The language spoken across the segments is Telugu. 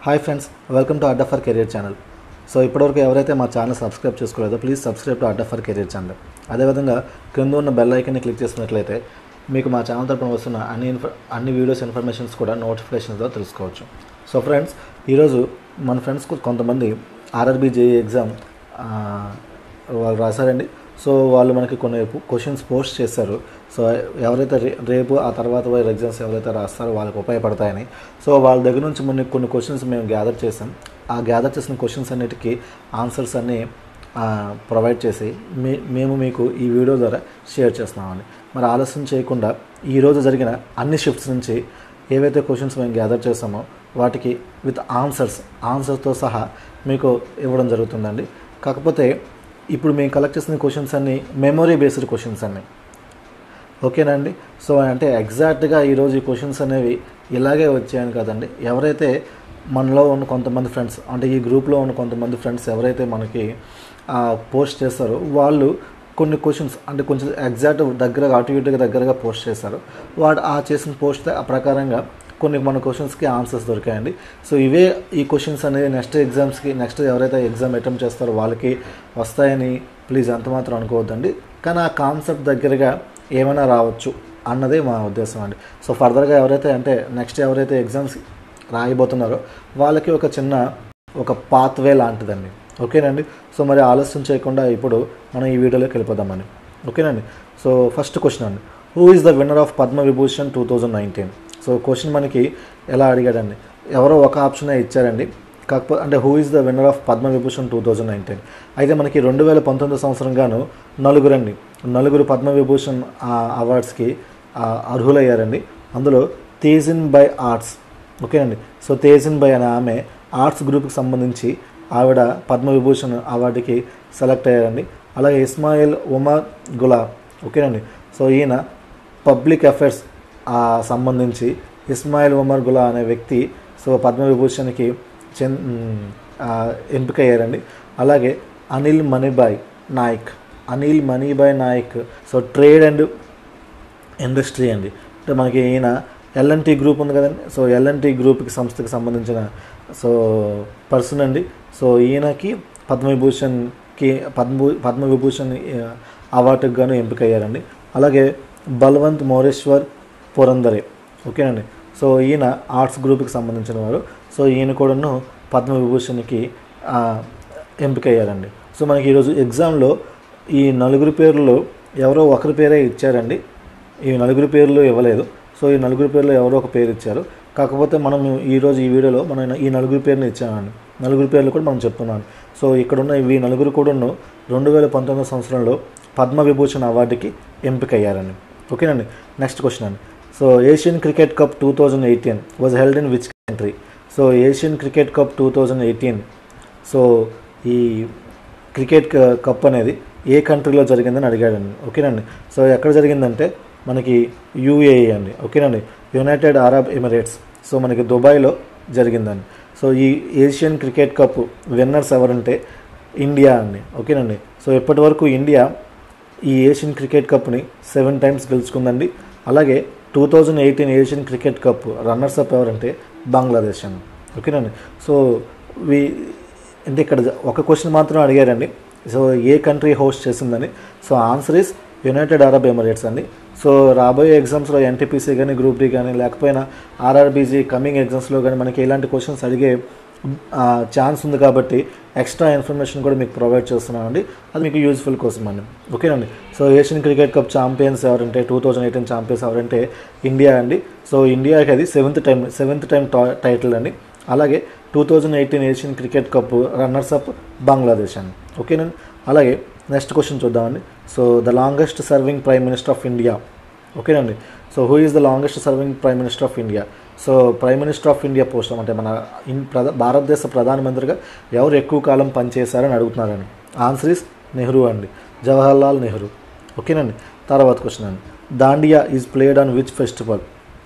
hi friends welcome to Adda for career channel so ఇప్పటివరకు ఎవరైతే మా ఛానల్ సబ్స్క్రైబ్ చేసుకోలేదో please subscribe to Adda for career channel అదేవిధంగా క్రింద ఉన్న బెల్ ఐకన్ని క్లిక్ చేసినట్లయితే మీకు మా ఛానల్ తరపున వస్తున్న అన్ని ఇన్ఫ అన్ని వీడియోస్ ఇన్ఫర్మేషన్స్ కూడా నోటిఫికేషన్స్తో తెలుసుకోవచ్చు సో ఫ్రెండ్స్ ఈరోజు మన ఫ్రెండ్స్ కొంతమంది ఆర్ఆర్బీ జేఈ ఎగ్జామ్ వాళ్ళు రాశారండి సో వాళ్ళు మనకి కొన్ని క్వశ్చన్స్ పోస్ట్ చేశారు సో ఎవరైతే రే రేపు ఆ తర్వాత వైర్ ఎగ్జామ్స్ ఎవరైతే రాస్తారో వాళ్ళకి ఉపయోగపడతాయని సో వాళ్ళ దగ్గర నుంచి మన కొన్ని క్వశ్చన్స్ మేము గ్యాదర్ చేసాం ఆ గ్యాదర్ చేసిన క్వశ్చన్స్ అన్నిటికీ ఆన్సర్స్ అన్నీ ప్రొవైడ్ చేసి మీ మేము మీకు ఈ వీడియో ద్వారా షేర్ చేస్తున్నామండి మరి ఆలస్యం చేయకుండా ఈరోజు జరిగిన అన్ని షిఫ్ట్స్ నుంచి ఏవైతే క్వశ్చన్స్ మేము గ్యాదర్ చేసామో వాటికి విత్ ఆన్సర్స్ ఆన్సర్స్తో సహా మీకు ఇవ్వడం జరుగుతుందండి కాకపోతే ఇప్పుడు మేము కలెక్ట్ చేసిన క్వశ్చన్స్ అన్నీ మెమొరీ బేస్డ్ క్వశ్చన్స్ అన్నీ ఓకేనండి సో అంటే ఎగ్జాక్ట్గా ఈరోజు ఈ క్వశ్చన్స్ అనేవి ఇలాగే వచ్చాయని కదండి ఎవరైతే మనలో ఉన్న కొంతమంది ఫ్రెండ్స్ అంటే ఈ గ్రూప్లో ఉన్న కొంతమంది ఫ్రెండ్స్ ఎవరైతే మనకి పోస్ట్ చేస్తారో వాళ్ళు కొన్ని క్వశ్చన్స్ అంటే కొంచెం ఎగ్జాక్ట్ దగ్గరగా అటు ఇటుగా దగ్గరగా పోస్ట్ చేశారు వాడు ఆ చేసిన పోస్ట్ ఆ ప్రకారంగా కొన్ని మన క్వశ్చన్స్కి ఆన్సర్స్ దొరికాయండి సో ఇవే ఈ క్వశ్చన్స్ అనేది నెక్స్ట్ ఎగ్జామ్స్కి నెక్స్ట్ ఎవరైతే ఎగ్జామ్ అటెంప్ట్ చేస్తారో వాళ్ళకి వస్తాయని ప్లీజ్ అంత మాత్రం అనుకోవద్దండి కానీ ఆ కాన్సెప్ట్ దగ్గరగా ఏమైనా రావచ్చు అన్నదే మా ఉద్దేశం అండి సో ఫర్దర్గా ఎవరైతే అంటే నెక్స్ట్ ఎవరైతే ఎగ్జామ్స్ రాయబోతున్నారో వాళ్ళకి ఒక చిన్న ఒక పాత్వే లాంటిదండి ఓకేనండి సో మరి ఆలస్యం చేయకుండా ఇప్పుడు మనం ఈ వీడియోలోకి వెళ్ళిపోదామండి ఓకేనండి సో ఫస్ట్ క్వశ్చన్ అండి who is the winner of Padma Vibhushan two thousand nineteen so question మనకి ఎలా అడిగాడండి ఎవరో ఒక ఆప్షనే ఇచ్చారండి కాకపోతే అంటే who is the winner of Padma Vibhushan two thousand nineteen అయితే మనకి రెండు వేల పంతొమ్మిది సంవత్సరంగాను నలుగురండి నలుగురు పద్మ విభూషణ్ అవార్డ్స్కి అర్హులయ్యారండి అందులో తేజిన్ బై ఆర్ట్స్ ఓకేనండి సో తేజిన్ బై అనే ఆమె ఆర్ట్స్ గ్రూప్కి సంబంధించి ఆవిడ పద్మ విభూషణ్ అవార్డుకి సెలెక్ట్ అయ్యారండి అలాగే ఇస్మాయిల్ ఉమర్ గులాబ్ ఓకేనండి సో ఈయన పబ్లిక్ అఫైర్స్ సంబంధించి ఇస్మాయిల్ ఉమర్ గులా అనే వ్యక్తి సో పద్మవిభూషణ్కి చెన్ ఎంపికయ్యారండి అలాగే Anil Manibhai Naik Anil Manibhai Naik so trade and industry అండి అంటే మనకి ఈయన ఎల్ఎన్టీ గ్రూప్ ఉంది కదండి సో ఎల్ఎన్టీ గ్రూప్కి సంస్థకి సంబంధించిన సో పర్సన్ అండి సో ఈయనకి పద్మవిభూషణ్కి పద్మ పద్మవిభూషణ్ అవార్డుకి గాను ఎంపికయ్యారండి అలాగే బల్వంత్ మోరేశ్వర్ పురందరే ఓకేనండి సో ఈయన ఆర్ట్స్ గ్రూప్కి సంబంధించిన వారు సో ఈయన కూడాను పద్మవిభూషణ్కి ఎంపికయ్యారండి సో మనకి ఈరోజు ఎగ్జామ్లో ఈ నలుగురు పేర్లు ఎవరో ఒకరి పేరే ఇచ్చారండి ఈ నలుగురు పేర్లు ఇవ్వలేదు సో ఈ నలుగురు పేర్లు ఎవరో ఒక పేరు ఇచ్చారు కాకపోతే మనం ఈరోజు ఈ వీడియోలో మనం ఈ నలుగురు పేరుని ఇచ్చామండి నలుగురు పేర్లు కూడా మనం చెప్తున్నాను సో ఇక్కడ ఉన్న ఈ నలుగురు కూడాను రెండు వేల పంతొమ్మిది సంవత్సరంలో పద్మ విభూషణ్ అవార్డుకి ఎంపికయ్యారండి ఓకేనండి నెక్స్ట్ క్వశ్చన్ అండి so Asian cricket cup two thousand eighteen was held in which country so Asian cricket cup two thousand eighteen so ఈ క్రికెట్ కప్ అనేది ఏ కంట్రీలో జరిగిందని అడిగాడండి ఓకేనండి సో ఎక్కడ జరిగిందంటే మనకి యూఏఈ అండి ఓకేనండి యునైటెడ్ అరబ్ ఎమిరేట్స్ సో మనకి దుబాయ్లో జరిగిందండి సో ఈ ఏషియన్ క్రికెట్ కప్ విన్నర్స్ ఎవరంటే ఇండియా అండి ఓకేనండి సో ఇప్పటి వరకు ఇండియా ఈ ఏషియన్ క్రికెట్ కప్ని సెవెన్ టైమ్స్ గెలుచుకుందండి అలాగే two thousand eighteen Asian cricket cup runners up ఎవరంటే బంగ్లాదేశ్ అండి ఓకేనండి సో వి అంటే ఇక్కడ ఒక క్వశ్చన్ మాత్రం అడిగారండి సో ఏ కంట్రీ హోస్ట్ చేసిందని so answer is United Arab Emirates అండి సో రాబోయే ఎగ్జామ్స్లో ఎన్టీపీసీ కానీ గ్రూప్ డి కానీ లేకపోయినా ఆర్ఆర్బీజీ కమింగ్ ఎగ్జామ్స్లో కానీ మనకి ఇలాంటి క్వశ్చన్స్ అడిగే ఛాన్స్ ఉంది కాబట్టి ఎక్స్ట్రా ఇన్ఫర్మేషన్ కూడా మీకు ప్రొవైడ్ చేస్తున్నామండి అది మీకు యూజ్ఫుల్ కోసం అండి ఓకేనండి so Asian cricket cup champions ఎవరంటే టూ థౌజండ్ ఎయిటీన్ ఛాంపియన్స్ ఎవరంటే ఇండియా అండి సో ఇండియాకి అది seventh time seventh time title అండి అలాగే two thousand eighteen Asian cricket cup runners up Bangladesh అండి ఓకేనండి అలాగే నెక్స్ట్ క్వశ్చన్ చూద్దామండి so the longest serving prime minister of India ఓకేనండి so who is the longest serving prime minister of India so prime minister of India post అంటే మన ఇన్ ప్రధా భారతదేశ ప్రధానమంత్రిగా ఎవరు ఎక్కువ కాలం పనిచేశారని అడుగుతున్నారండి ఆన్సర్ ఇస్ నెహ్రూ అండి జవహర్లాల్ నెహ్రూ ఓకేనండి తర్వాత క్వశ్చన్ అండి Dandiya is played on which festival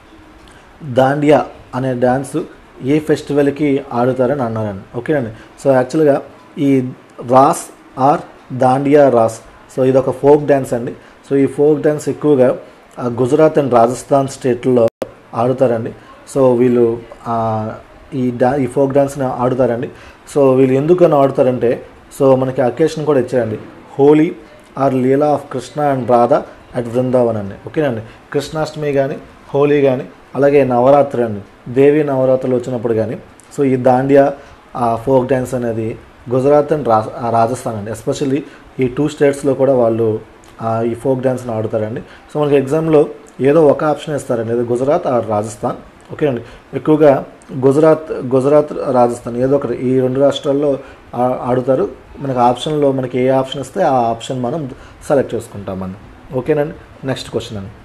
Dandiya అనే డ్యాన్స్ ఏ ఫెస్టివల్కి ఆడుతారని అన్నారండి ఓకేనండి సో యాక్చువల్గా ఈ రాస్ ఆర్ దాండియా రాస్ సో ఇది ఒక ఫోక్ డ్యాన్స్ అండి సో ఈ ఫోక్ డ్యాన్స్ ఎక్కువగా గుజరాత్ అండ్ రాజస్థాన్ స్టేట్లో ఆడుతారండి సో వీళ్ళు ఈ డా ఈ ఫోక్ డాన్స్ని ఆడుతారండి సో వీళ్ళు ఎందుకని ఆడుతారంటే సో మనకి అకేషన్ కూడా ఇచ్చారండి Holi or Leela of Krishna and Radha at Brindavan అండి ఓకేనండి కృష్ణాష్టమి కానీ హోలీ కానీ అలాగే నవరాత్రి అండి దేవి నవరాత్రులు వచ్చినప్పుడు కానీ సో ఈ దాండియా ఆ ఫోక్ డ్యాన్స్ అనేది గుజరాత్ అండ్ రా రాజస్థాన్ అండి ఎస్పెషల్లీ ఈ టూ స్టేట్స్లో కూడా వాళ్ళు ఆ, ఈ ఫోక్ డ్యాన్స్ని ఆడుతారండి సో మనకి ఎగ్జామ్లో ఏదో ఒక ఆప్షన్ ఇస్తారండి ఏదో గుజరాత్ ఆర్ రాజస్థాన్ ఓకే అండి ఎక్కువగా గుజరాత్ గుజరాత్ రాజస్థాన్ ఏదో ఒకటి ఈ రెండు రాష్ట్రాల్లో ఆ- ఆడుతారు మనకి ఆప్షన్లో మనకి ఏ ఆప్షన్ ఇస్తే ఆ ఆప్షన్ మనం సెలెక్ట్ చేసుకుంటామండి ఓకేనండి నెక్స్ట్ క్వశ్చన్ అండి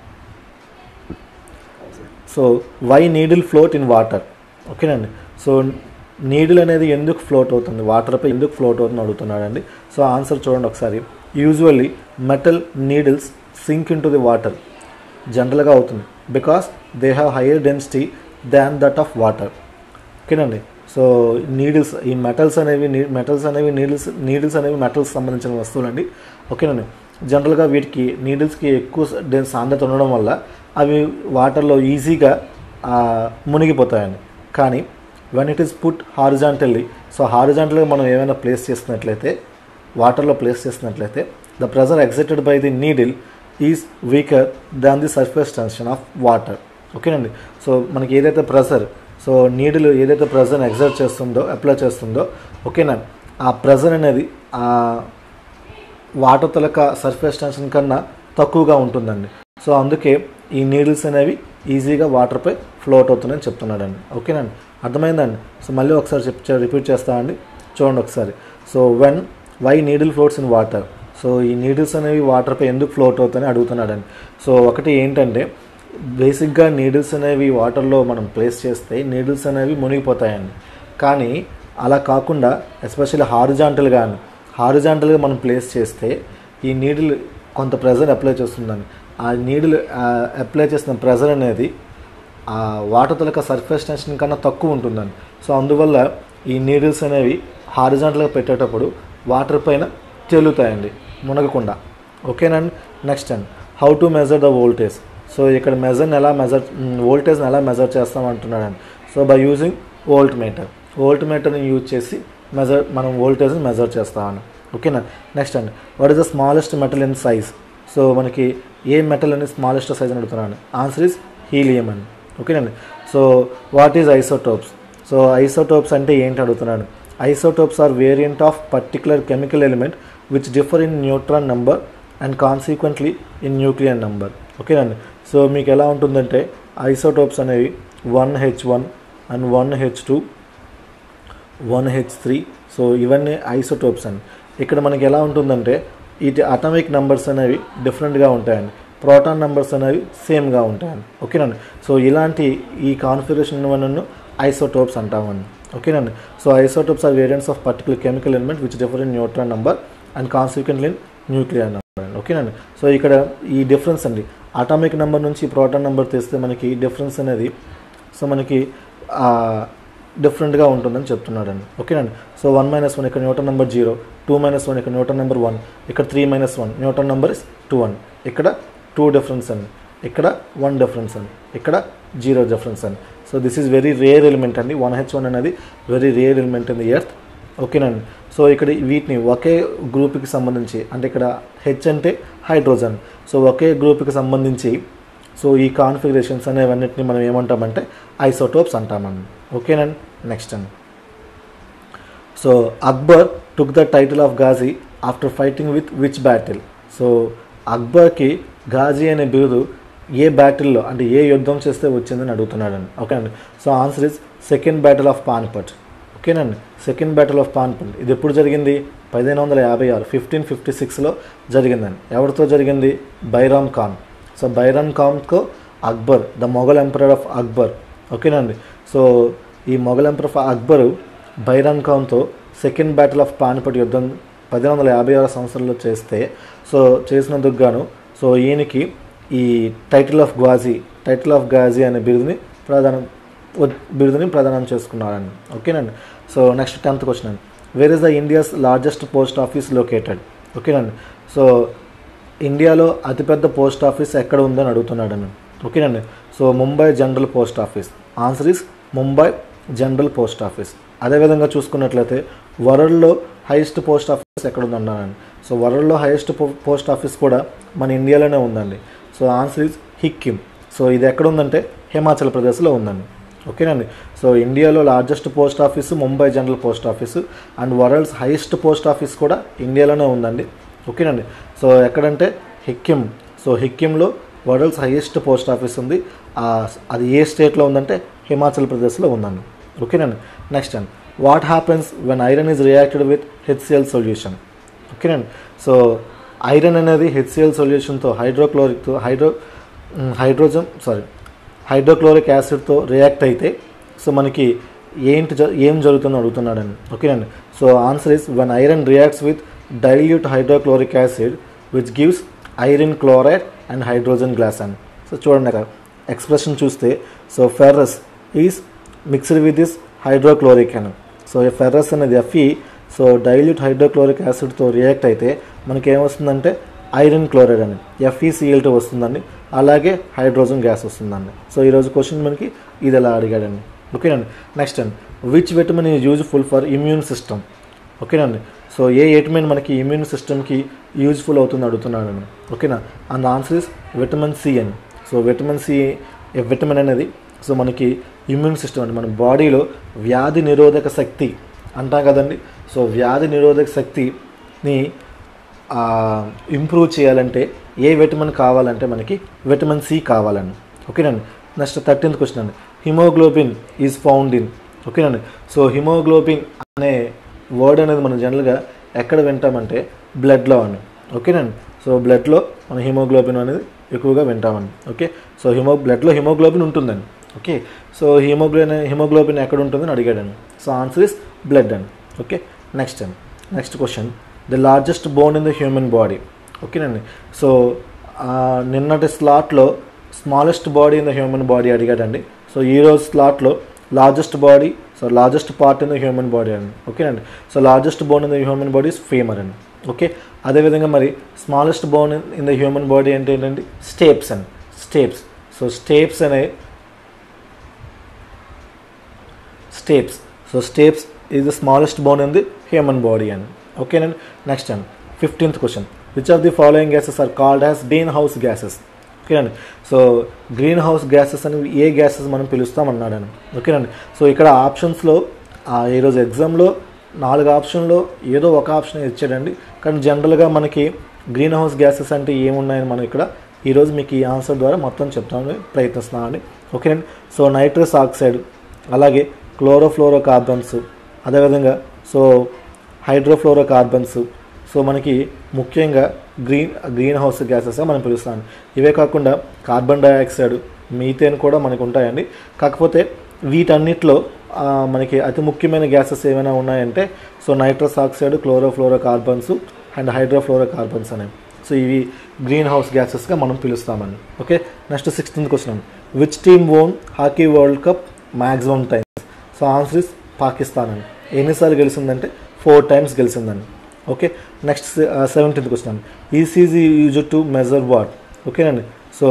so why needle float in water ఓకేనండి సో నీడిల్ అనేది ఎందుకు ఫ్లోట్ అవుతుంది వాటర్పై ఎందుకు ఫ్లోట్ అవుతుంది అడుగుతున్నాడండి సో ఆన్సర్ చూడండి ఒకసారి usually metal needles sink in to the water జనరల్గా అవుతుంది because they have higher density than that of water ఓకేనండి సో నీడిల్స్ ఈ మెటల్స్ అనేవి మెటల్స్ అనేవి నీడిల్స్ నీడిల్స్ అనేవి మెటల్స్ సంబంధించిన వస్తువులండి ఓకేనండి జనరల్గా వీటికి నీడిల్స్కి ఎక్కువ డెన్స్ సాంద్రత ఉండడం వల్ల అవి వాటర్లో ఈజీగా ఆ, మునిగిపోతాయండి కానీ when it is put horizontally so హారిజాంటల్గా మనం ఏమైనా ప్లేస్ చేసినట్లయితే వాటర్లో ప్లేస్ చేసినట్లయితే the pressure exerted by the needle is weaker than the surface tension of water ఓకేనండి సో మనకి ఏదైతే ప్రెజర్ సో నీడిల్ ఏదైతే ప్రెజర్ ఎగ్జర్ట్ చేస్తుందో అప్లై చేస్తుందో ఓకేనా ఆ ప్రెజర్ అనేది ఆ వాటర్ తలక సర్ఫేస్ టెన్షన్ కన్నా తక్కువగా ఉంటుందండి సో అందుకే ఈ నీడిల్స్ అనేవి ఈజీగా వాటర్పై ఫ్లోట్ అవుతున్నాయని చెప్తున్నాడండి ఓకేనండి అర్థమైందండి సో మళ్ళీ ఒకసారి చెప్ రిపీట్ చేస్తామండి చూడండి ఒకసారి so when why needle floats in water so ఈ నీడిల్స్ అనేవి వాటర్పై ఎందుకు ఫ్లోట్ అవుతాయని అడుగుతున్నాడండి సో ఒకటి ఏంటంటే బేసిక్గా నీడిల్స్ అనేవి వాటర్లో మనం ప్లేస్ చేస్తే నీడిల్స్ అనేవి మునిగిపోతాయండి కానీ అలా కాకుండా ఎస్పెషల్లీ హారిజాంటల్ కానీ హారిజాంటల్గా మనం ప్లేస్ చేస్తే ఈ నీడిల్ కొంత ప్రెజర్ అప్లై చేస్తుందండి ఆ నీడిల్ అప్లై చేసిన ప్రెజర్ అనేది ఆ వాటర్ తలక సర్ఫేస్ టెన్షన్ కన్నా తక్కువ ఉంటుందండి సో అందువల్ల ఈ నీడిల్స్ అనేవి హారిజాంటల్గా పెట్టేటప్పుడు వాటర్ పైన తేలుతాయండి మునగకుండా ఓకేనండి next and how to measure the voltage so ఇక్కడ మెజర్ని ఎలా మెజర్ వోల్టేజ్ని ఎలా మెజర్ చేస్తామంటున్నాడండి so by using volt meter volt మీటర్ని యూజ్ చేసి మెజర్ మనం వోల్టేజ్ని మెజర్ చేస్తామని ఓకేనా నెక్స్ట్ అండి what is the smallest metal in size so మనకి ఏ మెటల్ అనేది స్మాలెస్ట్ సైజ్ అని అడుగుతున్నాను ఆన్సర్ ఇస్ హీలియం అండి ఓకేనండి so what is isotopes so isotopes అంటే ఏంటి అడుగుతున్నాను isotopes are variant of particular chemical element which differ in neutron number and consequently in nuclear number ఓకేనండి సో మీకు ఎలా ఉంటుందంటే ఐసోటోప్స్ అనేవి one H one and one H two one H three so ఇవన్నీ ఐసోటోప్స్ అండి ఇక్కడ మనకి ఎలా ఉంటుందంటే ఇటు అటమిక్ నెంబర్స్ అనేవి డిఫరెంట్గా ఉంటాయండి ప్రోటాన్ నెంబర్స్ అనేవి సేమ్గా ఉంటాయండి ఓకేనండి సో ఇలాంటి ఈ కాన్ఫిగరేషన్ నన్ను ఐసోటోప్స్ అంటామండి ఓకేనండి so isotopes are variants of particular chemical element which differ in neutron number and consequently in nuclear number అండి ఓకేనండి సో ఇక్కడ ఈ డిఫరెన్స్ అండి అటామిక్ నెంబర్ నుంచి ప్రోటాన్ నెంబర్ తెస్తే మనకి డిఫరెన్స్ అనేది సో మనకి డిఫరెంట్గా ఉంటుందని చెప్తున్నాడండి ఓకేనండి సో వన్ మైనస్ వన్ ఇక్కడ newton number zero two minus one ఇక్కడ న్యూటన్ నెంబర్ వన్ ఇక్కడ three minus one newton number is two one ఇక్కడ టూ డిఫరెన్స్ అండి ఇక్కడ వన్ డిఫరెన్స్ అండి ఇక్కడ జీరో డిఫరెన్స్ అండి so this is very rare element అండి వన్ హెచ్ వన్ అనేది very rare element in the earth ఓకేనండి సో ఇక్కడ వీటిని ఒకే గ్రూప్కి సంబంధించి అంటే ఇక్కడ హెచ్ అంటే హైడ్రోజన్ సో ఒకే గ్రూప్కి సంబంధించి సో ఈ కాన్ఫిగరేషన్స్ అనేవన్నిటిని మనం ఏమంటామంటే ఐసోటోప్స్ అంటామండి ఓకేనండి నెక్స్ట్ అండి so Akbar took the title of Ghazi after fighting with which battle so అక్బర్కి గాజీ అనే బిరుదు ఏ బ్యాటిల్లో అంటే ఏ యుద్ధం చేస్తే వచ్చిందని అడుగుతున్నాడండి ఓకేనండి so answer is second battle of Panipat ఓకేనండి సెకండ్ బ్యాటిల్ ఆఫ్ పానిపట్ ఇది ఎప్పుడు జరిగింది పదిహేను వందల యాభై ఆరు ఫిఫ్టీన్ ఫిఫ్టీ సిక్స్లో జరిగిందండి ఎవరితో జరిగింది బైరామ్ ఖాన్ సో బైరామ్ ఖాన్కో Akbar the Mughal emperor of Akbar ఓకేనండి సో ఈ మొఘల్ ఎంపరర్ ఆఫ్ అక్బరు బైరామ్ ఖాన్తో సెకండ్ బ్యాటిల్ ఆఫ్ పానిపట్ యుద్ధం పదిహేను వందల యాభై ఆరు సంవత్సరంలో చేస్తే సో చేసినందుకు గాను సో ఈయనకి ఈ title of Ghazi title of Ghazi అనే బిరుదుని ప్రధానం బిరుదుని ప్రదానం చేసుకున్నారండి ఓకేనండి సో నెక్స్ట్ టెన్త్ క్వశ్చన్ అండి where is the India's largest post office located ఓకేనండి సో ఇండియాలో అతిపెద్ద పోస్ట్ ఆఫీస్ ఎక్కడ ఉందని అడుగుతున్నాడండి ఓకేనండి so Mumbai general post office answer is Mumbai general post office అదేవిధంగా చూసుకున్నట్లయితే వరల్డ్లో హైయెస్ట్ పోస్ట్ ఆఫీస్ ఎక్కడ ఉందన్నానండి సో వరల్డ్లో హైయెస్ట్ పోస్ట్ ఆఫీస్ కూడా మన ఇండియాలోనే ఉందండి so answer is Hikkim so ఇది ఎక్కడ ఉందంటే హిమాచల్ ప్రదేశ్లో ఉందండి ఓకేనండి సో ఇండియాలో largest post office Mumbai general post office and world's highest post office కూడా ఇండియాలోనే ఉందండి ఓకేనండి సో ఎక్కడంటే హిక్కిమ్ సో హిక్కింలో వరల్డ్స్ హైయెస్ట్ పోస్ట్ ఆఫీస్ ఉంది ఆ, అది ఏ స్టేట్లో ఉందంటే హిమాచల్ ప్రదేశ్లో ఉందండి ఓకేనండి నెక్స్ట్ అండి what happens when iron is reacted with H C L solution ఓకేనండి సో ఐరన్ అనేది హెచ్సిఎల్ సొల్యూషన్తో హైడ్రోక్లోరిక్తో హైడ్రో హైడ్రోజన్ సారీ హైడ్రోక్లోరిక్ యాసిడ్తో రియాక్ట్ అయితే సో మనకి ఏంటి జ- ఏం జరుగుతుందో అడుగుతున్నాడండి ఓకేనండి so answer is one iron reacts with dilute hydrochloric acid which gives iron chloride and hydrogen glass and so చూడండి అక్కడ ఎక్స్ప్రెషన్ చూస్తే so ferrous is mixed with this hydrochloric అని సో ఈ ఫెర్రస్ అనేది ఎఫ్ఈ సో డైల్యూట్ హైడ్రోక్లోరిక్ యాసిడ్తో రియాక్ట్ అయితే మనకి ఏమొస్తుందంటే ఐరన్ క్లోరైడ్ అని ఎఫ్ఈసిఎల్ టూ వస్తుందండి అలాగే హైడ్రోజన్ గ్యాస్ వస్తుందండి సో ఈరోజు క్వశ్చన్ మనకి ఇది ఎలా అడిగాడండి ఓకేనండి నెక్స్ట్ అండి which vitamin is useful for immune system ఓకేనండి సో ఏ విటమిన్ మనకి ఇమ్యూన్ సిస్టమ్కి యూజ్ఫుల్ అవుతుంది అడుగుతున్నాడండి ఓకేనా and answer is vitamin C అని సో విటమిన్ సి విటమిన్ అనేది సో మనకి ఇమ్యూన్ సిస్టమ్ అండి మన బాడీలో వ్యాధి నిరోధక శక్తి అంటాం కదండి సో వ్యాధి నిరోధక శక్తిని ఇంప్రూవ్ చేయాలంటే ఏ విటమిన్ కావాలంటే మనకి విటమిన్ సి కావాలండి ఓకేనండి నెక్స్ట్ థర్టీన్త్ క్వశ్చన్ అండి హిమోగ్లోబిన్ ఈజ్ ఫౌండ్ ఇన్ ఓకేనండి సో హిమోగ్లోబిన్ అనే వర్డ్ అనేది మనం జనరల్గా ఎక్కడ వింటామంటే బ్లడ్లో అండి ఓకేనండి సో బ్లడ్లో మన హిమోగ్లోబిన్ అనేది ఎక్కువగా వింటామండి ఓకే సో హిమో బ్లడ్లో హిమోగ్లోబిన్ ఉంటుందండి ఓకే సో హిమోగ్లోబిన్ హిమోగ్లోబిన్ ఎక్కడ ఉంటుందని అడిగాడండి సో ఆన్సర్ ఇస్ బ్లడ్ అండి ఓకే నెక్స్ట్ అండి next question the largest bone in the human body ఓకేనండి సో నిన్నటి స్లాట్లో smallest body in the human body అడిగాడండి సో ఈరోజు స్లాట్లో largest body so largest part in the human body అండి ఓకేనండి so largest bone in the human body is femur అండి ఓకే అదేవిధంగా మరి smallest bone in the human body అంటే ఏంటంటే స్టేప్స్ అండి స్టేప్స్ సో స్టేప్స్ అనే stapes so stapes is the smallest bone in the human body అండి ఓకేనండి నెక్స్ట్ అండి fifteenth question which of the following gases are called as greenhouse gases ఓకేనండి సో గ్రీన్ హౌస్ గ్యాసెస్ అనేవి ఏ గ్యాసెస్ మనం పిలుస్తాం అన్నాడండి ఓకేనండి సో ఇక్కడ ఆప్షన్స్లో ఈరోజు ఎగ్జామ్లో నాలుగు ఆప్షన్లో ఏదో ఒక ఆప్షన్ ఇచ్చాడండి కానీ జనరల్గా మనకి గ్రీన్ హౌస్ గ్యాసెస్ అంటే ఏమున్నాయని మనం ఇక్కడ ఈరోజు మీకు ఈ ఆన్సర్ ద్వారా మొత్తం చెప్తామని ప్రయత్నిస్తున్నామండి ఓకేనండి సో నైట్రస్ ఆక్సైడ్ అలాగే క్లోరోఫ్లోరో కార్బన్స్ అదేవిధంగా సో హైడ్రోఫ్లోరో కార్బన్స్ సో మనకి ముఖ్యంగా గ్రీన్ గ్రీన్ హౌస్ గ్యాసెస్గా మనం పిలుస్తాం ఇవే కాకుండా కార్బన్ డైఆక్సైడ్ మీథేన్ కూడా మనకు ఉంటాయండి కాకపోతే వీటన్నిటిలో ఆ, మనకి అతి ముఖ్యమైన గ్యాసెస్ ఏమైనా ఉన్నాయంటే so nitrous oxide chlorofluorocarbons and hydrofluorocarbons అనేవి సో ఇవి గ్రీన్ హౌస్ గ్యాసెస్గా మనం పిలుస్తామండి okay next sixteenth question which team won hockey world cup maximum times so answer is Pakistan అండి ఎన్నిసార్లు గెలిచిందంటే ఫోర్ టైమ్స్ గెలిచిందండి okay next seventeenth question ECG use to measure what ఓకేనండి సో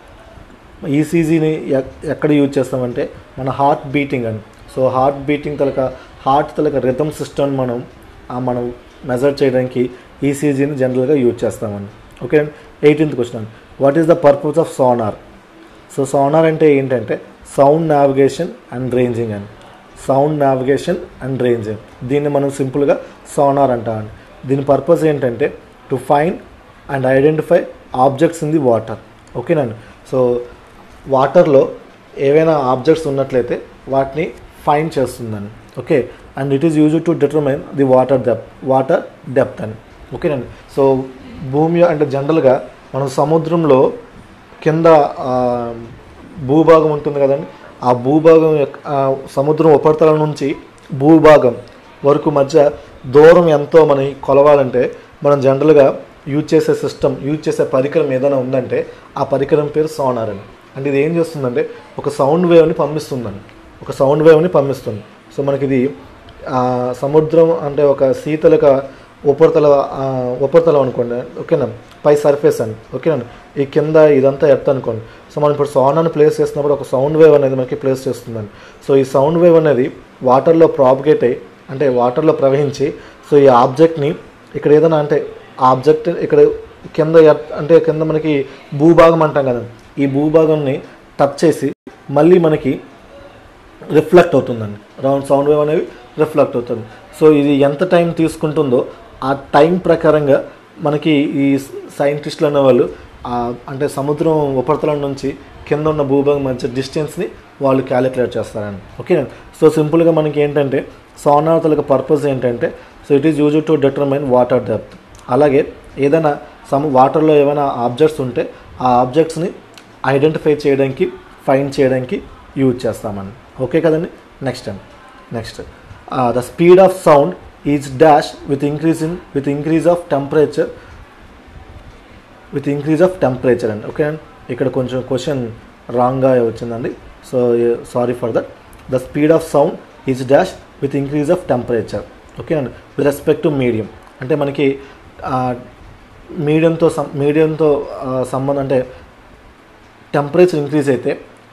ఈసీజీని ఎక్కడ యూజ్ చేస్తామంటే మన హార్ట్ బీటింగ్ అని సో హార్ట్ బీటింగ్ తలక హార్ట్ తలక రిథమ్ సిస్టమ్ మనం ఆ మనం మెజర్ చేయడానికి ఈసీజీని జనరల్గా యూజ్ చేస్తామండి okay eighteenth question what is the purpose of sonar so sonar అంటే ఏంటంటే సౌండ్ నావిగేషన్ అండ్ రేంజింగ్ అని సౌండ్ నావిగేషన్ అండ్ రేంజింగ్ దీన్ని మనం సింపుల్గా సోనార్ అంటామండి దీని పర్పస్ ఏంటంటే to find and identify objects in the water ఓకేనండి సో వాటర్లో ఏవైనా ఆబ్జెక్ట్స్ ఉన్నట్లయితే వాటిని ఫైండ్ చేస్తుందండి okay and it is use to determine the water depth water depth అని ఓకేనండి సో భూమి అంటే జనరల్గా మనం సముద్రంలో కింద ఆ, భూభాగం ఉంటుంది కదండి ఆ భూభాగం యొక్క ఆ, సముద్రం ఉపరితలం నుంచి భూభాగం వరకు మధ్య దూరం ఎంతో మనం కొలవాలంటే మనం జనరల్గా యూజ్ చేసే సిస్టమ్ యూజ్ చేసే పరికరం ఏదైనా ఉందంటే ఆ పరికరం పేరు సోనార్ అని అంటే ఇది ఏం చేస్తుందంటే ఒక సౌండ్ వేవ్ని పంపిస్తుందండి ఒక సౌండ్ వేవ్ని పంపిస్తుంది సో మనకి ఇది ఆ, సముద్రం అంటే ఒక శీతలక ఉపరితల ఆ, ఉపరితలం అనుకోండి ఓకేనా పై సర్ఫేస్ అని ఓకేనా ఈ కింద ఇదంతా ఎర్త్ అనుకోండి సో మనం ఇప్పుడు సౌండ్ ప్లేస్ చేసినప్పుడు ఒక సౌండ్ వేవ్ అనేది మనకి ప్లేస్ చేస్తుందండి సో ఈ సౌండ్ వేవ్ అనేది వాటర్లో ప్రాపగేట్ అయ్యి అంటే వాటర్లో ప్రవహించి సో ఈ ఆబ్జెక్ట్ని ఇక్కడ ఏదైనా అంటే ఆబ్జెక్ట్ ఇక్కడ కింద ఎర్త్ అంటే కింద మనకి భూభాగం అంటాం కదా ఈ భూభాగంని టచ్ చేసి మళ్ళీ మనకి రిఫ్లెక్ట్ అవుతుందండి రౌండ్ సౌండ్ వేవ్ అనేవి రిఫ్లెక్ట్ అవుతుంది సో ఇది ఎంత టైం తీసుకుంటుందో ఆ టైం ప్రకారంగా మనకి ఈ సైంటిస్టులు అనేవాళ్ళు ఆ అంటే సముద్రం ఉపరితలం నుంచి కింద ఉన్న భూభాగం మధ్య డిస్టెన్స్ని వాళ్ళు క్యాలిక్యులేట్ చేస్తారండి ఓకే సో సింపుల్గా మనకి ఏంటంటే సోనార్ తాలూకా పర్పస్ ఏంటంటే so it is use to determine water depth అలాగే ఏదైనా సమ్ వాటర్లో ఏమైనా ఆబ్జెక్ట్స్ ఉంటే ఆ ఆబ్జెక్ట్స్ని ఐడెంటిఫై చేయడానికి ఫైండ్ చేయడానికి యూజ్ చేస్తామండి ఓకే కదండి నెక్స్ట్ అండి next the speed of sound is dash with increase in with increase of temperature with increase of temperature అండి ఓకే అండి ఇక్కడ కొంచెం క్వశ్చన్ రాంగ్గా వచ్చిందండి so sorry for that the speed of sound is dash with increase of temperature okay అండి విత్ రెస్పెక్ట్ టు మీడియం అంటే మనకి మీడియంతో సం మీడియంతో సంబంధం అంటే టెంపరేచర్ ఇంక్రీజ్ అయితే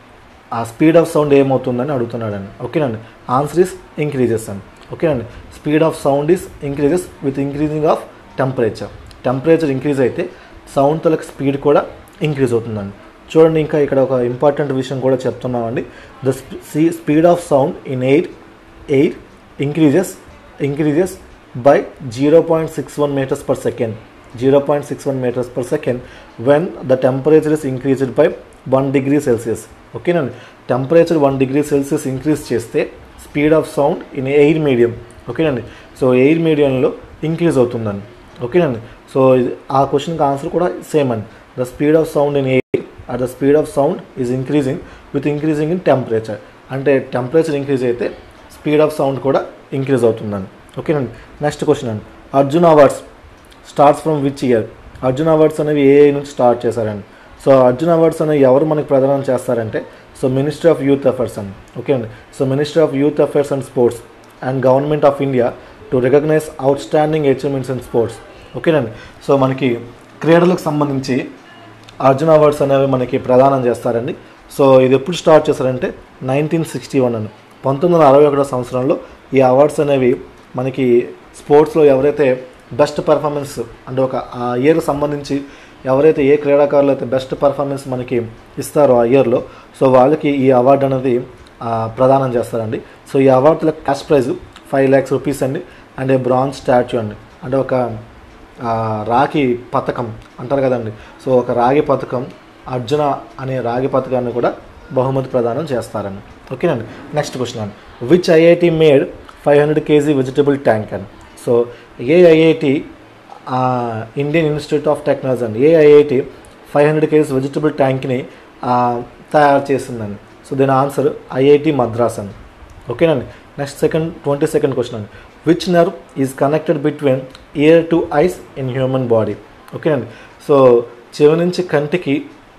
ఆ స్పీడ్ ఆఫ్ సౌండ్ ఏమవుతుందని అడుగుతున్నాడండి ఓకేనండి ఆన్సర్ ఇస్ ఇంక్రీజెస్ అండి ఓకేనండి speed of sound is increases with increasing of temperature temperature increase అయితే సౌండ్ తలకు స్పీడ్ కూడా ఇంక్రీజ్ అవుతుందండి చూడండి ఇంకా ఇక్కడ ఒక ఇంపార్టెంట్ విషయం కూడా చెప్తున్నామండి the speed of sound in air air increases increases by zero point six one metres per second zero point six one metres per second when the temperature is increased by one degree Celsius ఓకేనండి temperature one degree Celsius increase చేస్తే speed of sound in air medium ఓకేనండి సో ఎయిర్ మీడియంలో ఇంక్రీజ్ అవుతుందండి ఓకేనండి సో ఇది- ఆ క్వశ్చన్కి ఆన్సర్ కూడా సేమ్ అండి the speed of sound in air at the speed of sound is increasing with increasing in temperature అంటే టెంపరేచర్ ఇంక్రీజ్ అయితే స్పీడ్ ఆఫ్ సౌండ్ కూడా ఇంక్రీజ్ అవుతుందండి ఓకేనండి నెక్స్ట్ క్వశ్చన్ అండి Arjun awards starts from which year Arjun awards అనేవి ఏ నుంచి స్టార్ట్ చేశారండి సో అర్జున్ అవార్డ్స్ అనేవి ఎవరు మనకి ప్రదానం చేస్తారంటే so ministry of youth affairs అండి ఓకే అండి so ministry of youth affairs and sports and government of India to recognise outstanding achievements in sports ఓకేనండి సో మనకి క్రీడలకు సంబంధించి అర్జున్ అవార్డ్స్ అనేవి మనకి ప్రదానం చేస్తారండి సో ఇది ఎప్పుడు స్టార్ట్ చేశారంటే నైన్టీన్ సిక్స్టీ వన్ అని పంతొమ్మిది వందల అరవై ఒకటో సంవత్సరంలో ఈ అవార్డ్స్ అనేవి మనకి స్పోర్ట్స్లో ఎవరైతే బెస్ట్ పర్ఫార్మెన్స్ అంటే ఒక ఆ ఇయర్ సంబంధించి ఎవరైతే ఏ క్రీడాకారులు అయితే బెస్ట్ పర్ఫార్మెన్స్ మనకి ఇస్తారో ఆ ఇయర్లో సో వాళ్ళకి ఈ అవార్డు అనేది ఆ, ప్రదానం చేస్తారండి సో ఈ అవార్డుల cash prize five lakhs rupees అండి అండ్ ఏ బ్రాంజ్ స్టాచ్యూ అండి అంటే ఒక ఆ, రాగి పథకం అంటారు కదండి సో ఒక రాగి పథకం అర్జున అనే రాగి పథకాన్ని కూడా బహుమతి ప్రదానం చేస్తారని ఓకేనండి నెక్స్ట్ క్వశ్చన్ అండి which IIT made five hundred KG vegetable tank అని సో ఏ IIT Indian Institute of Technology అండి ఏ IIT five hundred KGs vegetable ట్యాంక్ని ఆ, తయారు చేసిందండి సో దీని ఆన్సర్ ఐఐటి మద్రాస్ అండి ఓకేనండి next second twenty second question అండి which nerve is connected between ear to eyes in human body ఓకేనండి సో చెవి నుంచి కంటికి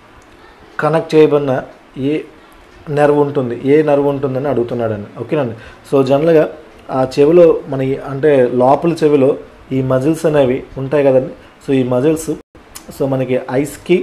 కనెక్ట్ చేయబడిన ఏ నర్వ్ ఉంటుంది ఏ నర్వ్ ఉంటుందని అడుగుతున్నాడండి ఓకేనండి సో జనరల్గా ఆ చెవిలో మన ఈ- అంటే లోపల చెవిలో ఈ మజిల్స్ అనేవి ఉంటాయి కదండి సో ఈ మజిల్స్ సో మనకి ఐస్కి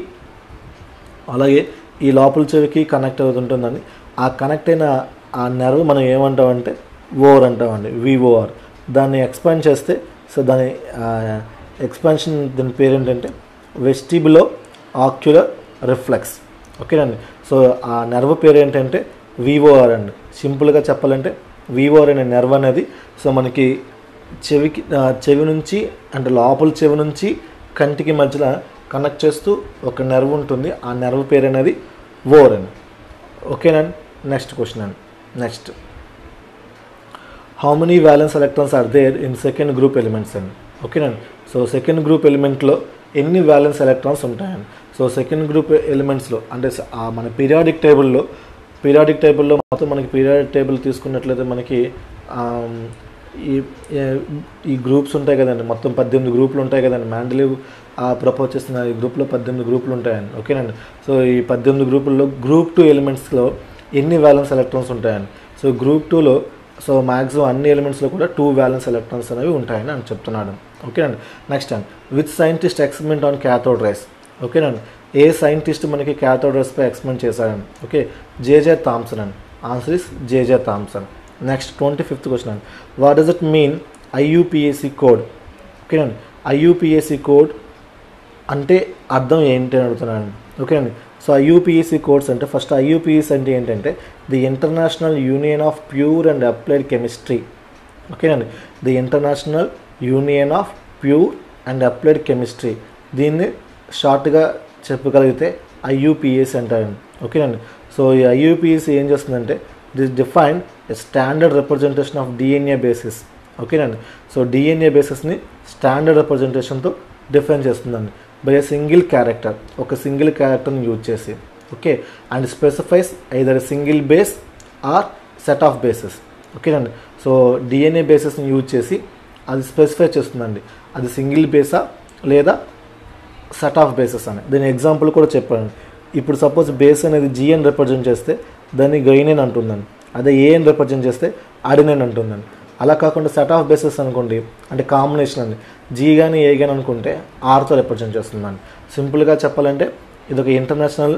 అలాగే ఈ లోపల చెవికి కనెక్ట్ అవుతుంటుందండి ఆ కనెక్ట్ అయిన ఆ నెర్వ్ మనం ఏమంటామంటే ఓవర్ అంటామండి విఓఆర్ దాన్ని ఎక్స్పాండ్ చేస్తే సో దాని ఎక్స్పాన్షన్ దీని పేరు ఏంటంటే వెస్టిబులో ఆక్యులర్ రిఫ్లెక్స్ ఓకేనండి సో ఆ నెర్వ్ పేరు ఏంటంటే విఓఆర్ అండి సింపుల్గా చెప్పాలంటే విఓఆర్ అనే నెర్వ్ అనేది సో మనకి చెవికి ఆ, చెవి నుంచి అంటే లోపల చెవి నుంచి కంటికి మధ్యలో కనెక్ట్ చేస్తూ ఒక నెర్వ్ ఉంటుంది ఆ నెర్వ్ పేరు అనేది ఓర్ అని ఓకేనండి నెక్స్ట్ క్వశ్చన్ అండి next how many valence electrons are there in second group elements అండి ఓకేనండి సో సెకండ్ గ్రూప్ ఎలిమెంట్లో ఎన్ని వ్యాలెన్స్ ఎలక్ట్రాన్స్ ఉంటాయండి సో సెకండ్ గ్రూప్ ఎలిమెంట్స్లో అంటే స- ఆ మన పీరియాడిక్ టేబుల్లో పీరియాడిక్ టేబుల్లో మొత్తం మనకి పీరియాడిక్ టేబుల్ తీసుకున్నట్లయితే మనకి ఆమ్, ఈ ఏ- ఈ గ్రూప్స్ ఉంటాయి కదండి మొత్తం పద్దెనిమిది గ్రూపులు ఉంటాయి కదండి మ్యాండలివ్ ప్రపోజ్ చేసిన ఈ గ్రూప్లో పద్దెనిమిది గ్రూపులు ఉంటాయండి ఓకేనండి సో ఈ పద్దెనిమిది గ్రూపుల్లో గ్రూప్ టూ ఎలిమెంట్స్లో ఎన్ని వ్యాలెన్స్ ఎలక్ట్రాన్స్ ఉంటాయండి సో గ్రూప్ టూలో సో మ్యాక్సిమం అన్ని ఎలిమెంట్స్లో కూడా టూ వ్యాలెన్స్ ఎలక్ట్రాన్స్ అనేవి ఉంటాయని అని చెప్తున్నాడు ఓకేనండి నెక్స్ట్ అండి with scientist experiment on cathode rays ఓకేనండి ఏ సైంటిస్ట్ మనకి క్యాథోడ్ రైస్పై ఎక్స్పెరిమెంట్ చేశాడండి ఓకే జేజే థామ్సన్ అండి answer is JJ Thomson next twenty fifth question అండి what does it mean IUPAC code ఓకేనండి ఐయుపిఎస్సి కోడ్ అంటే అర్థం ఏంటి అని అడుగుతున్నాను ఓకేనండి సో ఐయుపిఎస్సి కోడ్స్ అంటే ఫస్ట్ ఐయుపిఎస్ అంటే ఏంటంటే the International Union of Pure and Applied Chemistry ఓకేనండి the International Union of Pure and Applied chemistry దీన్ని షార్ట్గా చెప్పగలిగితే ఐయుపిఎస్ అంటారండి ఓకేనండి సో ఈ ఐయుపిఎస్ ఏం చేస్తుందంటే this define standard representation of DNA bases ఓకేనండి సో డిఎన్ఏ బేసిస్ని స్టాండర్డ్ రిప్రజెంటేషన్తో డిఫైన్ చేస్తుందండి బై ఎ సింగిల్ క్యారెక్టర్ ఒక సింగిల్ క్యారెక్టర్ని యూజ్ చేసి okay and specifies either single base or set of bases ఓకేనండి సో డిఎన్ఏ బేసెస్ని యూజ్ చేసి అది స్పెసిఫై చేస్తుందండి అది సింగిల్ బేసా లేదా సెట్ ఆఫ్ బేసెస్ అని దీని ఎగ్జాంపుల్ కూడా చెప్పాను ఇప్పుడు సపోజ్ బేస్ అనేది జిఎన్ రిప్రజెంట్ చేస్తే దాన్ని గైనెన్ అంటుందండి అదే ఏఎన్ రిప్రజెంట్ చేస్తే అడినెన్ అంటుందండి అలా కాకుండా సెట్ ఆఫ్ బేసెస్ అనుకోండి అంటే కాంబినేషన్ అండి జీ కానీ ఏ కానీ అనుకుంటే ఆర్తో రిప్రజెంట్ చేస్తుందండి సింపుల్గా చెప్పాలంటే ఇది ఒక ఇంటర్నేషనల్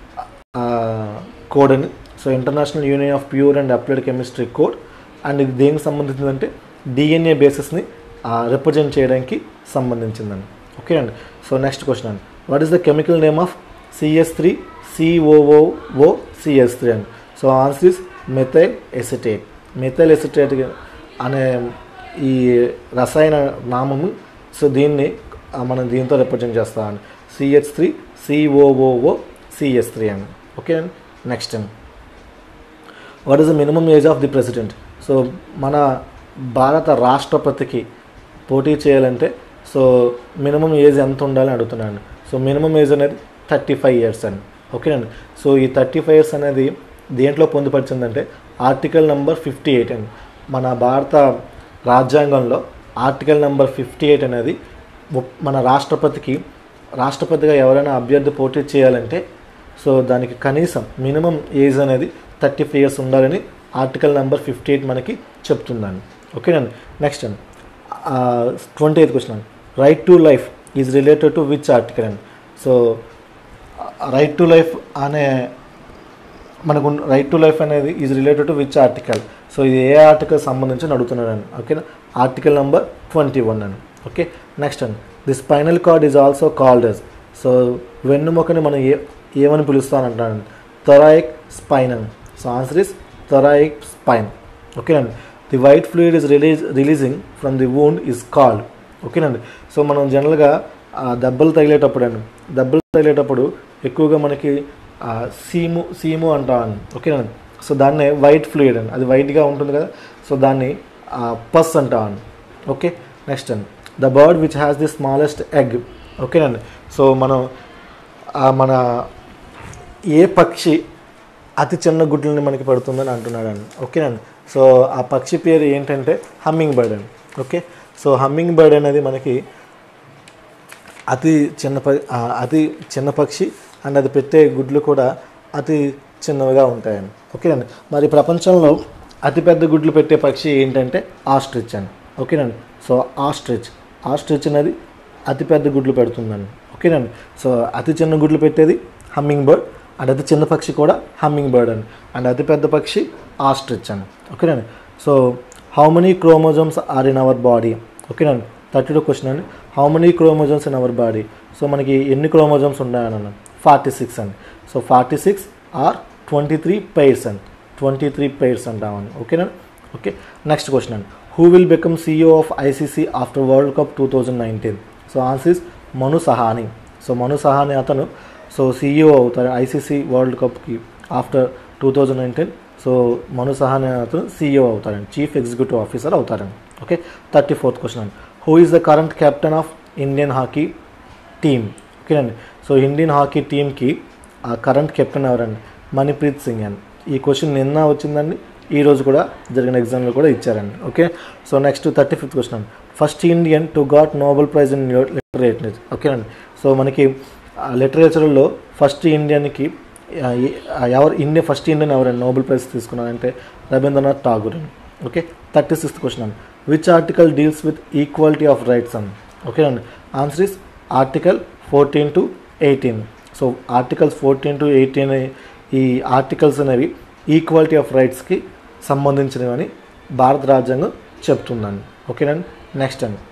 కోడ్ అని so International Union of Pure and Applied Chemistry code and ఇది దేనికి సంబంధించిందంటే డిఎన్ఏ బేసిస్ని రిప్రజెంట్ చేయడానికి సంబంధించిందండి ఓకే అండి సో నెక్స్ట్ క్వశ్చన్ అండి what is the chemical name of CS three COOO CS three అండి so answer is methyl acetate methyl acetate అనే ఈ రసాయన నామము సో దీన్ని ఆ, మనం దీంతో రిప్రజెంట్ చేస్తామండి CH three COOO CS three అండి ఓకే అండి నెక్స్ట్ అండి what is the minimum age of the president so మన భారత రాష్ట్రపతికి పోటీ చేయాలంటే సో మినిమం ఏజ్ ఎంత ఉండాలని అడుగుతున్నాను సో మినిమం ఏజ్ అనేది థర్టీ ఫైవ్ ఇయర్స్ అండి ఓకేనండి సో ఈ థర్టీ ఫైవ్ ఇయర్స్ అనేది దేంట్లో పొందుపరిచిందంటే ఆర్టికల్ నెంబర్ ఫిఫ్టీ ఎయిట్ అండి మన భారత రాజ్యాంగంలో ఆర్టికల్ నెంబర్ ఫిఫ్టీ ఎయిట్ అనేది ముప్- మన రాష్ట్రపతికి రాష్ట్రపతిగా ఎవరైనా అభ్యర్థి పోటీ చేయాలంటే సో దానికి కనీసం మినిమం ఏజ్ అనేది థర్టీ ఫైవ్ ఇయర్స్ ఉండాలని ఆర్టికల్ నెంబర్ ఫిఫ్టీ ఎయిట్ మనకి చెప్తుందండి ఓకేనండి నెక్స్ట్ అండి ట్వంటీ ఎయిత్ క్వశ్చన్ అండి right to life is related to which article అండి సో రైట్ టు లైఫ్ అనే మనకు రైట్ టు లైఫ్ అనేది is related to which article so ఇది ఏ ఆర్టికల్ సంబంధించి అని అడుగుతున్నాడు ఓకేనా ఆర్టికల్ నెంబర్ ట్వంటీ వన్ అండి ఓకే నెక్స్ట్ అండి the spinal cord is also called as so వెన్నుముకని మనం ఏ ఏమని పిలుస్తానంటాను థొరాయిక్ స్పైన్ అని so answer is thoracic spine ఓకేనండి the white fluid is release releasing from the wound is called ఓకేనండి సో మనం జనరల్గా ఆ, దెబ్బలు తగిలేటప్పుడు అండి దెబ్బలు తగిలేటప్పుడు ఎక్కువగా మనకి ఆ, సీము సీము అంటామండి ఓకేనండి సో దాన్నే వైట్ ఫ్లూయిడ్ అండి అది వైట్గా ఉంటుంది కదా సో దాన్ని ఆ, పస్ అంటామండి ఓకే నెక్స్ట్ అండి the bird which has the smallest egg ఓకేనండి సో మనం ఆ, మన ఏ పక్షి అతి చిన్న గుడ్లని మనకి పడుతుందని అంటున్నాడండి ఓకేనండి సో ఆ పక్షి పేరు ఏంటంటే హమ్మింగ్ బర్డ్ అండి ఓకే సో హమ్మింగ్ బర్డ్ అనేది మనకి అతి చిన్న ప ఆ, అతి చిన్న పక్షి అండ్ అది పెట్టే గుడ్లు కూడా అతి చిన్నవిగా ఉంటాయండి ఓకేనండి మరి ప్రపంచంలో అతిపెద్ద గుడ్లు పెట్టే పక్షి ఏంటంటే ఆస్ట్రిచ్ అండి ఓకేనండి సో ఆస్ట్రిచ్ ఆస్ట్రిచ్ అనేది అతిపెద్ద గుడ్లు పెడుతుందండి ఓకేనండి సో అతి చిన్న గుడ్లు పెట్టేది హమ్మింగ్ బర్డ్ అండ్ అతి చిన్న పక్షి కూడా హమ్మింగ్ బర్డ్ అండి అండ్ అతిపెద్ద పక్షి ఆస్ట్రిచ్ అండి ఓకేనండి so how many chromosomes are in our body ఓకేనండి థర్టీ టూ క్వశ్చన్ అండి how many chromosomes in our body so మనకి ఎన్ని క్రోమోజోమ్స్ ఉన్నాయని అన్నాను ఫార్టీ సిక్స్ అండి so forty six or twenty three pairs అండి ట్వంటీ త్రీ పెయిర్స్ అంటామండి ఓకేనా ఓకే నెక్స్ట్ క్వశ్చన్ అండి who will become CEO of ICC after world cup two thousand nineteen so answer is Manu Sawhney so Manu Sahani అతను సో సీఈఓ అవుతారు ఐసీసీ వరల్డ్ కప్కి after two thousand nineteen so Manu Sahani అతను సీఈఓ అవుతారండి చీఫ్ ఎగ్జిక్యూటివ్ ఆఫీసర్ అవుతారండి ఓకే థర్టీ ఫోర్త్ క్వశ్చన్ అండి who is the current captain of Indian hockey team ఓకేనండి సో ఇండియన్ హాకీ టీమ్కి ఆ కరెంట్ కెప్టెన్ ఎవరండి మణిప్రీత్ సింగ్ అండి ఈ క్వశ్చన్ నిన్న వచ్చిందండి ఈ రోజు కూడా జరిగిన ఎగ్జామ్లో కూడా ఇచ్చారండి okay so next thirty fifth question అండి first Indian to got Nobel prize in literature ఓకేనండి సో మనకి లిటరేచర్లో ఫస్ట్ ఇండియన్కి ఆ, ఏ- ఆ, ఎవరు ఇండియా ఫస్ట్ ఇండియన్ ఎవరండి నోబెల్ ప్రైజ్ తీసుకున్నారంటే రవీంద్రనాథ్ ఠాగూర్ అండి ఓకే థర్టీ సిక్స్త్ క్వశ్చన్ అండి which article deals with equality of rights అని ఓకేనండి answer is article fourteen to eighteen so articles fourteen to eighteen ఈ ఆర్టికల్స్ అనేవి ఈక్వాలిటీ ఆఫ్ రైట్స్కి సంబంధించినవి అని భారత రాజ్యాంగం చెప్తుందండి ఓకేనండి నెక్స్ట్ అండి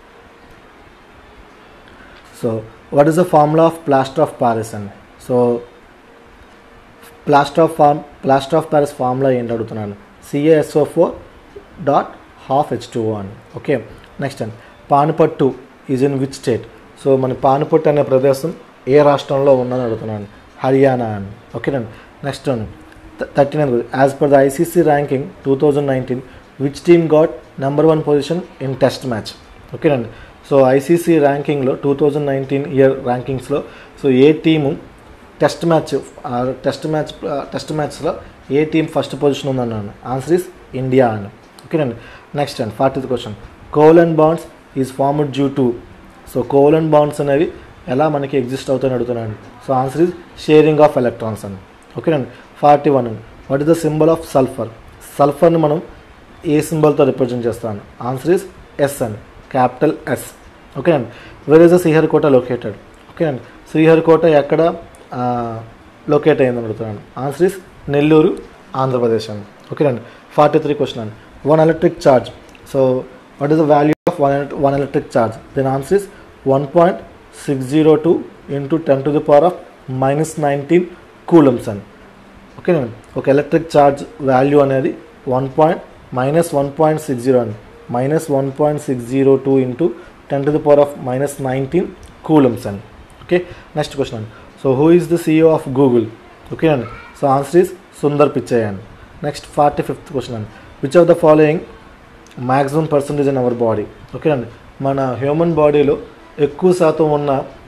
so what is the formula of plaster of Paris అండి so plaster of form plaster of Paris formula ఏంటి అడుగుతున్నాను CASO four dot half H two అని ఓకే నెక్స్ట్ అండి Panipat is in which state so మన పానిపట్టు అనే ప్రదేశం ఏ రాష్ట్రంలో ఉందని అడుగుతున్నాను హర్యానా అని ఓకేనండి నెక్స్ట్ అండి thirty nine as per the ICC ranking two thousand nineteen which team got number one position in test match ఓకేనండి సో ఐసీసీ ర్యాంకింగ్లో టూ థౌజండ్ నైన్టీన్ ఇయర్ ర్యాంకింగ్స్లో సో ఏ team test match test match test మ్యాచ్లో ఏ టీం ఫస్ట్ పొజిషన్ ఉందన్నాను ఆన్సర్ ఇస్ ఇండియా అని ఓకేనండి నెక్స్ట్ అండి fortieth question coal and bonds is formed due to so coal and bonds అనేవి ఎలా మనకి ఎగ్జిస్ట్ అవుతాయని అడుగుతున్నాను so answer is sharing of electrons అని ఓకేనండి ఫార్టీ వన్ అండి what is the symbol of sulphur సల్ఫర్ని మనం ఏ సింబల్తో రిప్రజెంట్ చేస్తాను ఆన్సర్ ఇస్ ఎస్ అని క్యాపిటల్ ఎస్ ఓకేనండి where is the Sriharikota located ఓకేనండి శ్రీహరికోట ఎక్కడ లొకేట్ అయిందని అడుగుతున్నాను ఆన్సర్ ఇస్ నెల్లూరు ఆంధ్రప్రదేశ్ అండి ఓకేనండి ఫార్టీ త్రీ క్వశ్చన్ అండి one electric charge so what is the value of one one electric charge then answer is one point six zero two into ten to the power of minus nineteen coulombs అండి ఓకేనండి ఒక ఎలక్ట్రిక్ ఛార్జ్ వాల్యూ అనేది one point minus one point six zero అండి minus one point six zero two into ten to the power of minus nineteen coulombs అండి ఓకే నెక్స్ట్ క్వశ్చన్ అండి so who is the CEO of Google ఓకేనండి so answer is Sundar Pichai అండి నెక్స్ట్ ఫార్టీ ఫిఫ్త్ క్వశ్చన్ అండి which of the following maximum percentage in our body ఓకేనండి మన హ్యూమన్ బాడీలో ఎక్కువ శాతం ఉన్న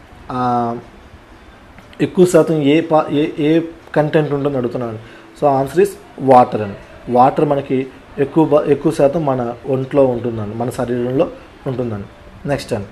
ఎక్కువ శాతం ఏ పా ఏ ఏ కంటెంట్ ఉంటుందో అడుగుతున్నాను సో ఆన్సర్ ఇస్ వాటర్ అండి వాటర్ మనకి ఎక్కువ బా ఎక్కువ శాతం మన ఒంట్లో ఉంటుందండి మన శరీరంలో ఉంటుందండి నెక్స్ట్ అండి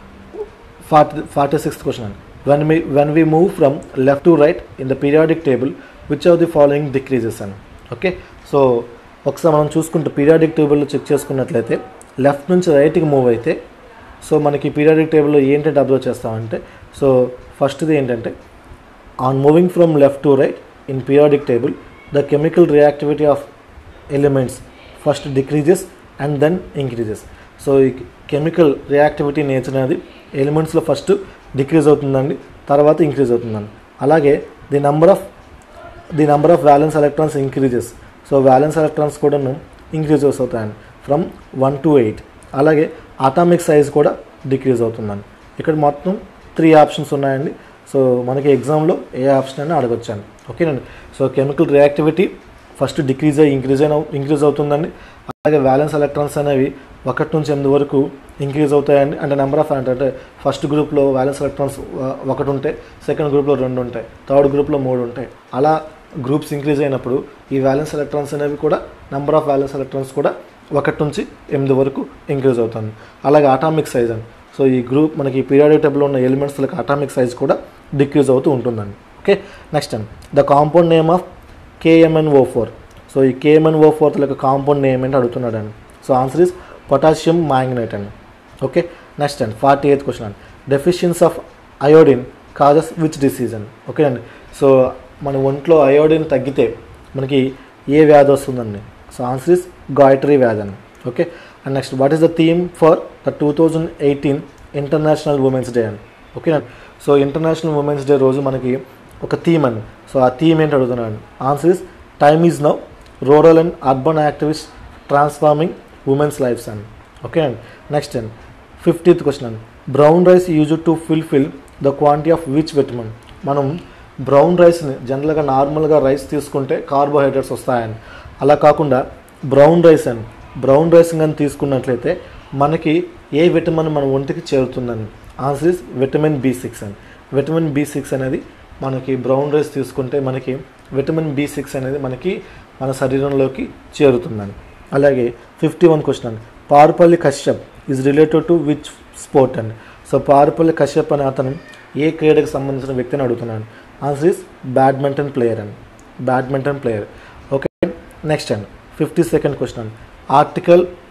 ఫార్టీ ఫార్టీ సిక్స్త్ క్వశ్చన్ అండి when me when we move from left to right in the periodic table which of the following decreases అని ఓకే సో ఒకసారి మనం చూసుకుంటే పీరియాడిక్ టేబుల్లో చెక్ చేసుకున్నట్లయితే లెఫ్ట్ నుంచి రైట్కి మూవ్ అయితే సో మనకి పీరియాడిక్ టేబుల్లో ఏంటంటే అబ్జర్వ్ చేస్తామంటే సో ఫస్ట్ది ఏంటంటే on moving from left to right in periodic table the chemical reactivity of elements first decreases and then increases so ఈ కెమికల్ రియాక్టివిటీ నేచర్ అనేది ఎలిమెంట్స్లో ఫస్ట్ డిక్రీజ్ అవుతుందండి తర్వాత ఇంక్రీజ్ అవుతుందండి అలాగే the number of the number of valence electrons increases so valence electrons కూడాను ఇంక్రీజెస్ అవుతాయండి ఫ్రమ్ వన్ టు ఎయిట్ అలాగే అటామిక్ సైజ్ కూడా డిక్రీజ్ అవుతుందండి ఇక్కడ మొత్తం త్రీ ఆప్షన్స్ ఉన్నాయండి సో మనకి ఎగ్జామ్లో ఏ ఆప్షన్ అయినా అడగొచ్చండి ఓకేనండి so chemical reactivity first decrease అయ్యి ఇంక్రీజ్ అయిన ఇంక్రీజ్ అవుతుందండి అలాగే వ్యాలెన్స్ ఎలక్ట్రాన్స్ అనేవి ఒకటి నుంచి ఎనిమిది వరకు ఇంక్రీజ్ అవుతాయండి అంటే నెంబర్ ఆఫ్ అంటే ఫస్ట్ గ్రూప్లో వ్యాలెన్స్ ఎలక్ట్రాన్స్ ఒకటి ఉంటాయి సెకండ్ గ్రూప్లో రెండు ఉంటాయి థర్డ్ గ్రూప్లో మూడు ఉంటాయి అలా గ్రూప్స్ ఇంక్రీజ్ అయినప్పుడు ఈ వ్యాలెన్స్ ఎలక్ట్రాన్స్ అనేవి కూడా నెంబర్ ఆఫ్ వ్యాలెన్స్ ఎలక్ట్రాన్స్ కూడా ఒకటి నుంచి ఎనిమిది వరకు ఇంక్రీజ్ అవుతుంది అలాగే అటామిక్ సైజ్ అని సో ఈ గ్రూప్ మనకి పీరియాడిక్ టేబుల్లో ఉన్న ఎలిమెంట్స్లకు అటామిక్ సైజ్ కూడా డిక్రీజ్ అవుతూ ఉంటుందండి ఓకే నెక్స్ట్ అండి the compound name of KMNO four so ఈ కేఎంఎన్ఓ ఫోర్ యొక్క కాంపౌండ్ నేమ్ ఏంటి అడుగుతున్నాడండి so answer is potassium manganate అండి ఓకే నెక్స్ట్ అండి ఫార్టీ ఎయిత్ క్వశ్చన్ అండి deficiency of iodine causes which disease అండి ఓకే అండి సో మన ఒంట్లో అయోడిన్ తగ్గితే మనకి ఏ వ్యాధి వస్తుందండి సో ఆన్సర్ ఇస్ గాయటరీ వ్యాధి అండి okay and next what is the theme for the two thousand eighteen international women's day అండి okay so international women's day రోజు మనకి ఒక థీమ్ అండి సో ఆ థీమ్ ఏంటి అడుగుతున్నాను answer is time is now rural and urban activist transforming women's lives అండి ఓకే అండి నెక్స్ట్ అండి ఫిఫ్టీత్ క్వశ్చన్ అండి brown rice use to fulfil the quantity of which vitamin మనం బ్రౌన్ రైస్ని జనరల్గా నార్మల్గా రైస్ తీసుకుంటే కార్బోహైడ్రేట్స్ వస్తాయని అలా కాకుండా బ్రౌన్ రైస్ అని బ్రౌన్ రైస్ కానీ తీసుకున్నట్లయితే మనకి ఏ విటమిన్ మన ఒంటికి చేరుతుందని answer is vitamin B six అని విటమిన్ బి సిక్స్ అనేది మనకి బ్రౌన్ రైస్ తీసుకుంటే మనకి విటమిన్ బి సిక్స్ అనేది మనకి మన శరీరంలోకి చేరుతుందని అలాగే ఫిఫ్టీ వన్ క్వశ్చన్ అండి Parupalli Kashyap is related to which sport అండి సో పారుపల్లి కశ్యప్ అనే అతను ఏ క్రీడకు సంబంధించిన వ్యక్తిని అడుగుతున్నాను ఆన్సర్ ఇస్ బ్యాడ్మింటన్ ప్లేయర్ అండి బ్యాడ్మింటన్ ప్లేయర్ ఓకే నెక్స్ట్ అండి ఫిఫ్టీ సెకండ్ క్వశ్చన్ అండి article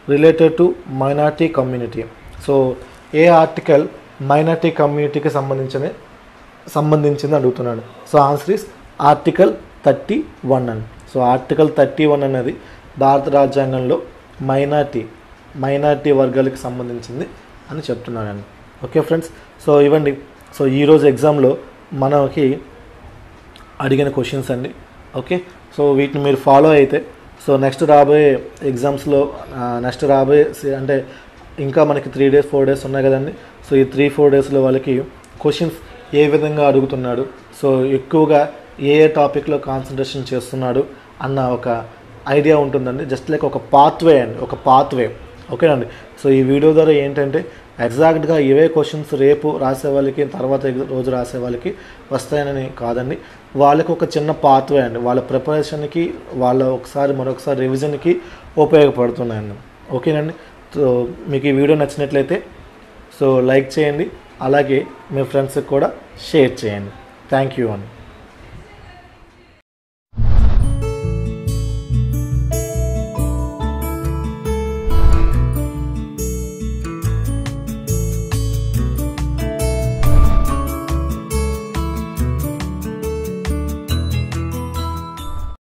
related to minority community so ఏ ఆర్టికల్ మైనార్టీ కమ్యూనిటీకి సంబంధించిన సంబంధించింది అడుగుతున్నాడు so answer is article thirty one అని సో ఆర్టికల్ థర్టీ వన్ అనేది భారత రాజ్యాంగంలో మైనార్టీ మైనార్టీ వర్గాలకు సంబంధించింది అని చెప్తున్నానండి ఓకే ఫ్రెండ్స్ సో ఇవ్వండి సో ఈరోజు ఎగ్జామ్లో మనకి అడిగిన క్వశ్చన్స్ అండి ఓకే సో వీటిని మీరు ఫాలో అయితే సో నెక్స్ట్ రాబోయే ఎగ్జామ్స్లో నెక్స్ట్ రాబోయే సి- అంటే ఇంకా మనకి త్రీ డేస్ ఫోర్ డేస్ ఉన్నాయి కదండి సో ఈ త్రీ ఫోర్ డేస్లో వాళ్ళకి క్వశ్చన్స్ ఏ విధంగా అడుగుతున్నాడు సో ఎక్కువగా ఏ ఏ టాపిక్లో కాన్సన్ట్రేషన్ చేస్తున్నాడు అన్న ఒక ఐడియా ఉంటుందండి జస్ట్ లైక్ ఒక పాత్వే అండి ఒక పాత్వే ఓకేనండి సో ఈ వీడియో ద్వారా ఏంటంటే ఎగ్జాక్ట్గా ఇవే క్వశ్చన్స్ రేపు రాసే వాళ్ళకి తర్వాత ఎగ్- రోజు రాసే వాళ్ళకి వస్తాయని కాదండి వాళ్ళకి ఒక చిన్న పాత్వే అండి వాళ్ళ ప్రిపరేషన్కి వాళ్ళ ఒకసారి మరొకసారి రివిజన్కి ఉపయోగపడుతున్నాయండి ఓకేనండి సో మీకు ఈ వీడియో నచ్చినట్లయితే సో లైక్ చేయండి అలాగే మీ ఫ్రెండ్స్కి కూడా షేర్ చేయండి థ్యాంక్ యూ అండి